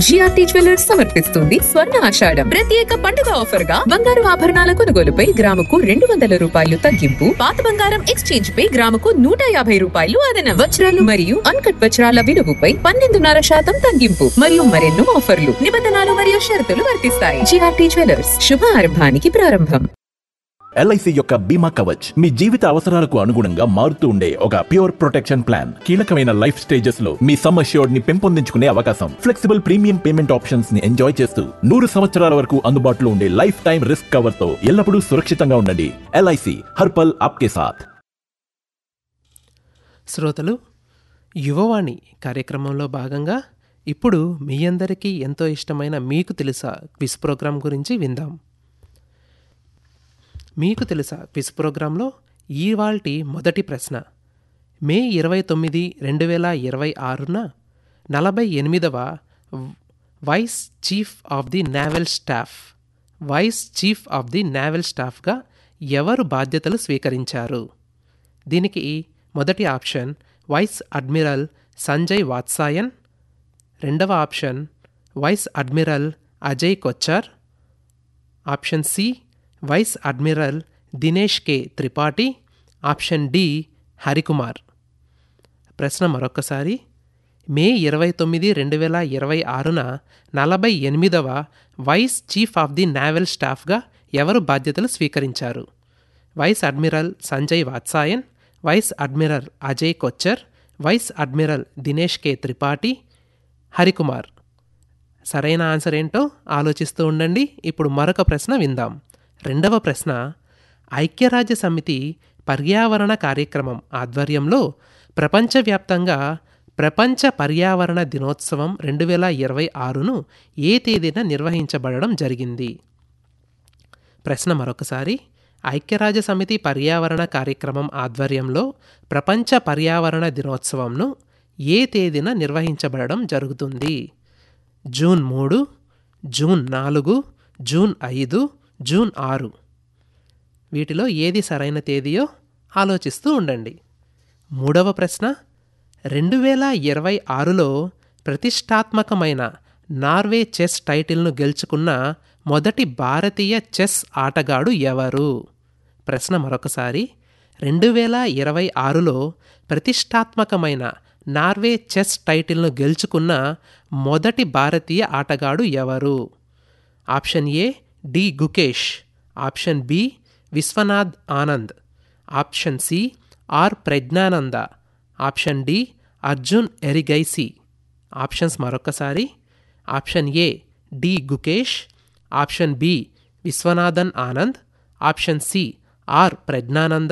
GRT jewellers సమర్పిస్తుంది స్వర్ణ ఆషాఢం ప్రత్యేక పండుగ ఆఫర్ గా బంగారు ఆభరణాల కొనుగోలుపై గ్రాముకు రెండు వందల రూపాయలు తగ్గింపు పాత బంగారం ఎక్స్చేంజ్ పై గ్రాముకు నూట యాభై రూపాయలు అదనం వజ్రాలు మరియు అన్కట్ వజ్రాల విలువపై పన్నెండున్నర శాతం తగ్గింపు మరియు మరెన్నో ఆఫర్లు నిబంధనలు మరియు షరతులు వర్తిస్తాయి జిఆర్టీ జ్యువెలర్స్ శుభ ఆరంభానికి ప్రారంభం ఎల్ఐసి యొక్క బీమా కవచ్ మీ జీవిత అవసరాలకు అనుగుణంగా మారుతూ ఉండే ఒక ప్యూర్ ప్రొటెక్షన్ ప్లాన్ కీలకమైన లైఫ్ స్టేజెస్ లో మీ సమ్ అష్యూర్డ్ ని పెంపొందించుకునే అవకాశం ఫ్లెక్సిబుల్ ప్రీమియం పేమెంట్ ఆప్షన్స్ ని ఎంజాయ్ చేస్తూ నూరు సంవత్సరాల వరకు అందుబాటులో ఉండే లైఫ్ టైం రిస్క్ కవర్ తో ఎల్లప్పుడూ సురక్షితంగా ఉండండి ఎల్ఐసి హర్పల్ ఆప్కే సాథ్ శ్రోతలు యువవాణి కార్యక్రమంలో భాగంగా ఇప్పుడు మీ అందరికీ ఎంతో ఇష్టమైన మీకు తెలుసా క్విజ్ ప్రోగ్రాం గురించి విందాం మీకు తెలుసా క్విజ్ ప్రోగ్రాంలో ఇవాల్టి మొదటి ప్రశ్న మే ఇరవై తొమ్మిది రెండు వేల ఇరవై ఆరున నలభై ఎనిమిదవ vice chief of the naval staff vice chief of the naval స్టాఫ్గా ఎవరు బాధ్యతలు స్వీకరించారు దీనికి మొదటి option vice admiral Sanjay Vatsayan రెండవ option vice admiral Ajay Kochhar option C vice admiral Dinesh K Tripathi option D Harikumar ప్రశ్న మరొకసారి మే ఇరవై తొమ్మిది రెండు వేల ఇరవై ఆరున నలభై ఎనిమిదవ vice chief of the naval స్టాఫ్గా ఎవరు బాధ్యతలు స్వీకరించారు vice admiral Sanjay Vatsayan vice admiral Ajay Kochhar vice admiral Dinesh K Tripathi Harikumar సరైన ఆన్సర్ ఏంటో ఆలోచిస్తూ ఉండండి ఇప్పుడు మరొక ప్రశ్న విందాం రెండవ ప్రశ్న ఐక్యరాజ్య సమితి పర్యావరణ కార్యక్రమం ఆధ్వర్యంలో ప్రపంచవ్యాప్తంగా ప్రపంచ పర్యావరణ దినోత్సవం రెండు వేల ఇరవై ఆరును ఏ తేదీన నిర్వహించబడడం జరిగింది ప్రశ్న మరొకసారి ఐక్యరాజ్య సమితి పర్యావరణ కార్యక్రమం ఆధ్వర్యంలో ప్రపంచ పర్యావరణ దినోత్సవంను ఏ తేదీన నిర్వహించబడడం జరుగుతుంది జూన్ మూడు జూన్ నాలుగు జూన్ ఐదు జూన్ ఆరు వీటిలో ఏది సరైన తేదీయో ఆలోచిస్తూ ఉండండి మూడవ ప్రశ్న రెండు వేల ఇరవై ఆరులో ప్రతిష్టాత్మకమైన నార్వే చెస్ టైటిల్ను గెలుచుకున్న మొదటి భారతీయ చెస్ ఆటగాడు ఎవరు ప్రశ్న మరొకసారి రెండు వేల ఇరవై ఆరులో ప్రతిష్టాత్మకమైన నార్వే చెస్ టైటిల్ను గెలుచుకున్న మొదటి భారతీయ ఆటగాడు ఎవరు option A D Gukesh option B Viswanath Anand option C R Praggnanandhaa option D Arjun Erigaisi options మరొకసారి option A D Gukesh option B Viswanathan Anand option C R Praggnanandhaa